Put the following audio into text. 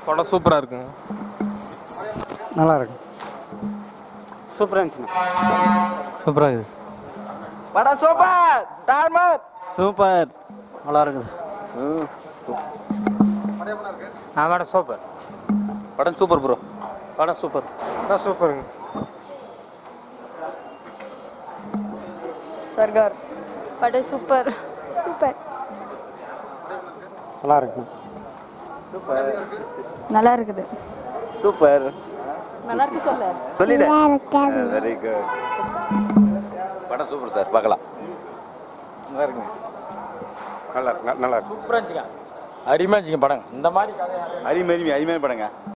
படம் சூப்பராக இருக்குங்க நல்லா இருக்கு சூப்பராக இருந்துச்சுண்ணா சூப்பராக இருக்குது படம் சூப்பர் டார்மர் சூப்பர் நல்லா இருக்குது ஆ படம் சூப்பர் படம் சூப்பர் ப்ரோ படம் சூப்பர் படம் சூப்பருங்க சர்கார் படம் சூப்பர் சூப்பர் நல்லா இருக்கு நல்லா இருக்குது சூப்பர் நல்லா இருக்கு சொல்ல சொல்லிடு வெரி குட் படம் சூப்பர் சார் பார்க்கலாம் நல்லா இருக்குங்க நல்லா இருக்கு நல்லா இருக்கு சூப்பராக இருந்துச்சுங்க அருமையாக இருந்துச்சுங்க படம் இந்த மாதிரி கதை அரிமரி அரிமையான படங்க